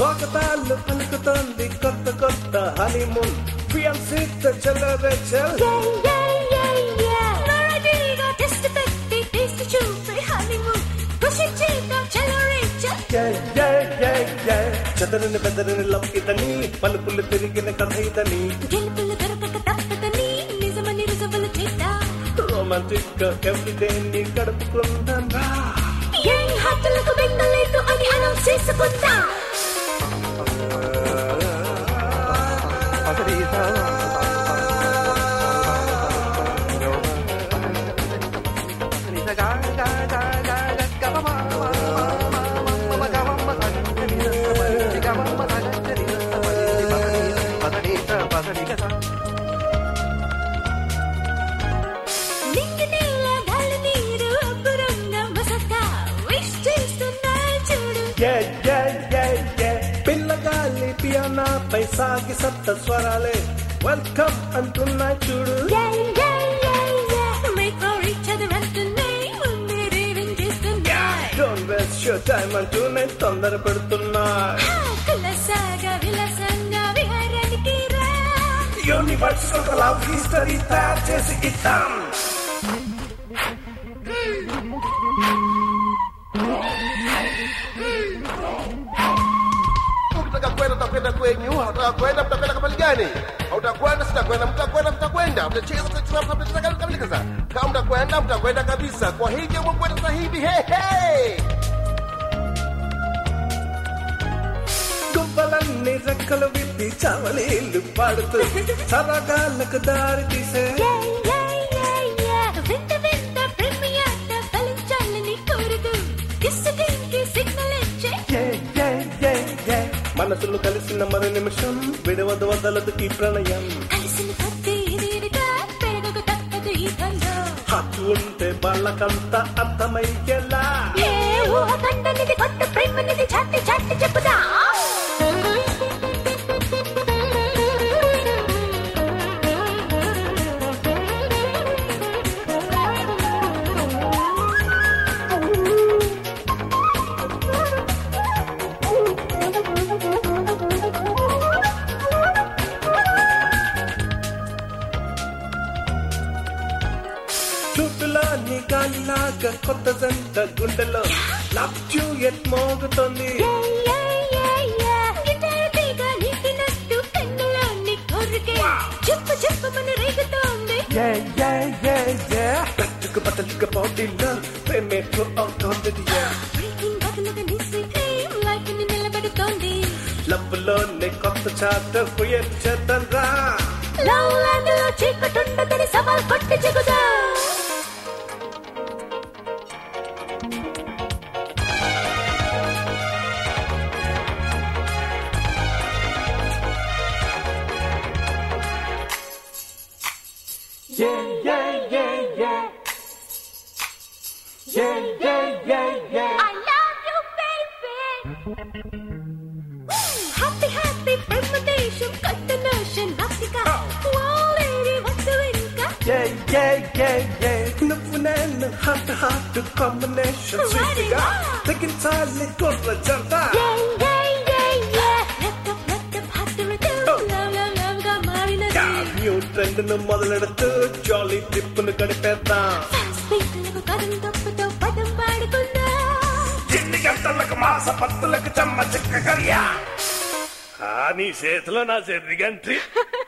స్వాగతాలు పలుకుతోంది కొత్త కొత్త హనీమూన్ ఫియాన్సీత చెల్లరెచ్చల్ చదరని బెదరని లవ్ ఇదని పలుపులు తిరిగిన కథ ఇదని రొమాంటిక్ గా ఎవ్రీడే ని గడుపుకుందాం రా చేసుకుంటా నింగి నేల గాలి నీరు అబ్బురంగా మసక విష్ చేస్తున్నా చూడు Yeah, yeah, yeah, yeah. పిల్లగాలి పియానా పై సాగి సప్త స్వరాలే వెల్కమ్ అంటున్నా చూడు Yeah, yeah, yeah, yeah. Make for each other అంటున్నాయి ముందే రేవింగ్ చేస్తున్నాయి డోంట్ వేస్ట్ యువర్ టైం అంటూ నేను తొందర పెడుతున్నా కులసాగా విలసంగా విహారానికి రా యూనివర్స్ ఒక లవ్ హిస్టరీ తయారు చేసి ఇద్దాం Ukitaka kwenda utakwenda kwenyu, hautaka kwenda mtakwenda kama gani? Hautakwenda sitakwenda, mtakwenda mtakwenda, mtacheza mtacheza mtacheza kama kamili sasa. Kama mtakwenda mtakwenda kabisa. Kwa hivyo mkwenda sasa hivi, hey hey. గుబ్బలన్నీ రెక్కలు విప్పి చవలీలు పాడుతూ సరగాలకు దారి తీసే Yeah, yeah, yeah, yeah. వింత వింత ప్రేమియాట ఫలించాలని కోరుతూ కిస్సుకి సిగ్నల్ ఇచ్చే Yeah, yeah, yeah, yeah. మనసులు కలిసిన మరు నిమిషం విడవదు వదలదు ఈ ప్రణయం కలిసిన కొద్ది ఇదిగా పెరగకు తప్పదు ఈ బంధం హక్కు ఉంటే వాళ్ళకంతా అర్థమయ్యేలా ఏ ఊహ కంటనిది కొత్త ప్రేమనిది చాటి చాటి చెప్పుదా చుట్టులో నీ గాలిలాగా కొత్త జంట గుండెలో లవ్ యూ ఎట్ మోగుతోంది చెప్పు చెప్పు మన రేగుతోంది పట్టుకు పట్టలుగా బాడీలో ప్రేమేకు అవుతోంది బ్రేకింగ్ బదులుగా నిసి లైఫ్ ని నిలబెడుతోంది లవ్ లోనే కొత్త చాప్టర్ క్రియేట్ చేద్దాం రా లవ్ ల్యాండ్ లో చీకటుండదని సవాల్ కొట్టి చెగుదా Yeah, yeah, yeah, yeah. Yeah, yeah, yeah, yeah. I love you, baby. Happy, happy Premadesam కొత్త నోషన్ నాసిక ఓ లేడీ వద్దు ఇంకా Yeah, yeah, yeah, yeah. నువ్వు నేను హార్ట్ హార్ట్ కాంబినేషన్ Ready, స్వీట్గా now. తెగించాలి కుర్ర జంట Yeah, yeah, yeah, yeah. Let up, let up, hot rhythm. Oh. Love, love, love గా మారినది. న్యూ ట్రెండ్ ను మొదలెడుతూ జాలీ ట్రిప్ ను గడిపేద్దాం Fast beat లకు కథం తప్పుతో పదం పాడుకుందాం. చిన్ని గంటలకు మాస పత్తులకు చెమ్మ చిక్క కర్యా నీ చేతిలో నా చెర్రి గంటి